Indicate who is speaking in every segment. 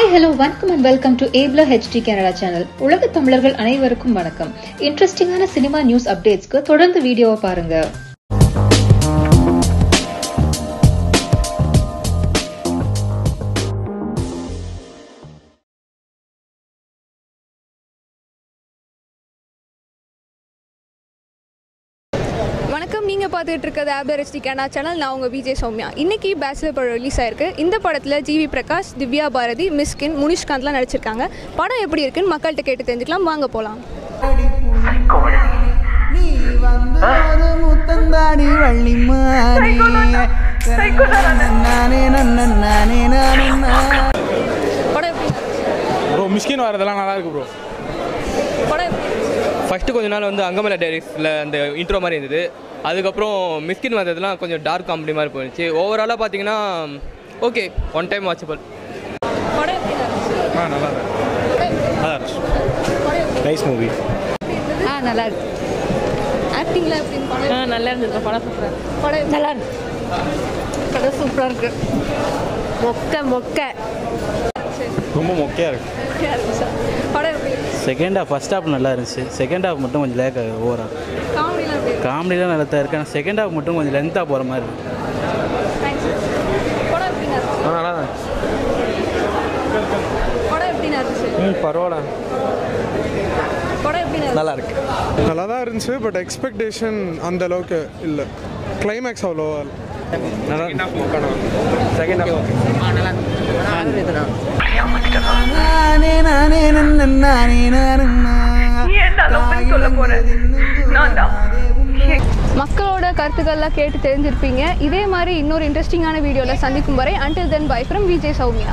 Speaker 1: Hi hello வணக்கம் and welcome to ஏப்லா HD Canada channel உலக தமிழர்கள் அனைவருக்கும் வணக்கம் இன்ட்ரெஸ்டிங்கான சினிமா நியூஸ் அப்டேட்ஸ்க்கு தொடர்ந்து வீடியோவை பாருங்க
Speaker 2: வணக்கம் நீங்கள் பார்த்துட்டு இருக்கிறது ஆபரஸ்டி கேனா சேனல் நான் உங்கள் விஜய் சௌமியா இன்னைக்கு பேச்சுலர் படம் ரிலீஸ் ஆயிருக்கு இந்த படத்தில் ஜிவி பிரகாஷ் திவ்யா பாரதி மிஸ்கின் முனிஷ்காந்த்லாம் நடிச்சிருக்காங்க படம் எப்படி இருக்குன்னு மக்கள்கிட்ட கேட்டு தெரிஞ்சுக்கலாம் வாங்க போகலாம்
Speaker 3: நீ வந்து ஒரு முத்தந்தாடி வள்ளி மாறி நானே நன்ன நானே நானே
Speaker 2: படம் எப்படி
Speaker 4: ப்ரோ மிஸ்கின் வரதெல்லாம் நல்லா இருக்கு ப்ரோ
Speaker 2: படம் எப்படி
Speaker 5: ஃபஸ்ட்டு கொஞ்ச நாள் வந்து அங்கமல டைரிஸில் அந்த இன்ட்ரோ மாதிரி இருந்தது அதுக்கப்புறம் மிஸ்கின் வந்ததுலாம் கொஞ்சம் டார்க் காமெடி மாதிரி போயிடுச்சு ஓவராலாக பார்த்தீங்கன்னா ஓகே ஒன் டைம் வாட்சபிள்
Speaker 2: படம் எப்படி இருந்துச்சு?
Speaker 4: ஆ நல்லா இருக்கு நல்லா இருந்துச்சு
Speaker 2: படம் எப்படி
Speaker 4: நைஸ் மூவி
Speaker 6: ஆ நல்லா இருக்கு
Speaker 2: ஆக்டிங்லாம் எப்படி படம்
Speaker 6: ஆ நல்லா இருந்தது படம் சூப்பராக
Speaker 2: படம் எப்படி?
Speaker 6: நல்லா இருக்கு படம் சூப்பராக இருக்கு மொக்க மொக்க
Speaker 4: ரொம்ப மொக்கையாக இருக்கு
Speaker 2: Okay-ஆ இருந்துச்சா? படம் எப்படி
Speaker 7: செகண்ட் ஹாஃப் ஃபஸ்ட் ஹாஃப் நல்லா இருந்துச்சு செகண்ட் ஹாஃப் மட்டும் கொஞ்சம் லேக் ஆகுது ஓவரால்
Speaker 2: காமெடிலாம் எப்படி
Speaker 7: காமெடிலாம் நல்லா தான் இருக்கு ஆனால் செகண்ட் ஹாஃப் மட்டும் கொஞ்சம் லென்த்தாக போகிற மாதிரி இருக்கு
Speaker 2: தேங்க்ஸ் படம் எப்படி இருந்துச்சு
Speaker 4: ஆ நல்லா தான்
Speaker 2: படம் எப்படி இருந்துச்சு
Speaker 4: ம் பரவாயில்ல
Speaker 2: படம் எப்படி இருந்துச்சு
Speaker 4: நல்லா இருக்கு
Speaker 8: நல்லா தான் இருந்துச்சு பட் எக்ஸ்பெக்டேஷன் அந்த அளவுக்கு இல்லை கிளைமேக்ஸ் அவ்வளோவா இல்லை
Speaker 4: நல்லா செகண்ட்
Speaker 3: நானே நானே நன்ன நானே நானே
Speaker 2: மக்களோட கருத்துக்கள்லாம் கேட்டு தெரிஞ்சிருப்பீங்க இதே மாதிரி இன்னொரு இன்ட்ரெஸ்டிங்கான வீடியோவில் சந்திக்கும் வரை until then bye from Vijay Soumya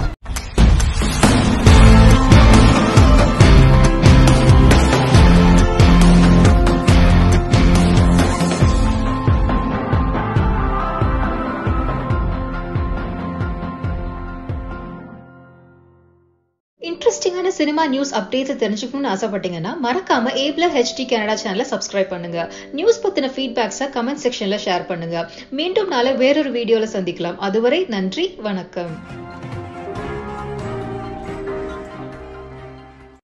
Speaker 1: இன்ட்ரெஸ்டிங்கான சினிமா நியூஸ் அப்டேட்ஸ் தெரிஞ்சுக்கணும்னு ஆசைப்பட்டீங்கன்னா மறக்காம ஏப்லா ஹெச்டி கனடா சேனலை சப்ஸ்கிரைப் பண்ணுங்க நியூஸ் பத்தின ஃபீட்பேக்ஸை கமெண்ட் செக்ஷன்ல ஷேர் பண்ணுங்க மீண்டும் நாளை வேறொரு வீடியோல சந்திக்கலாம் அதுவரை நன்றி வணக்கம்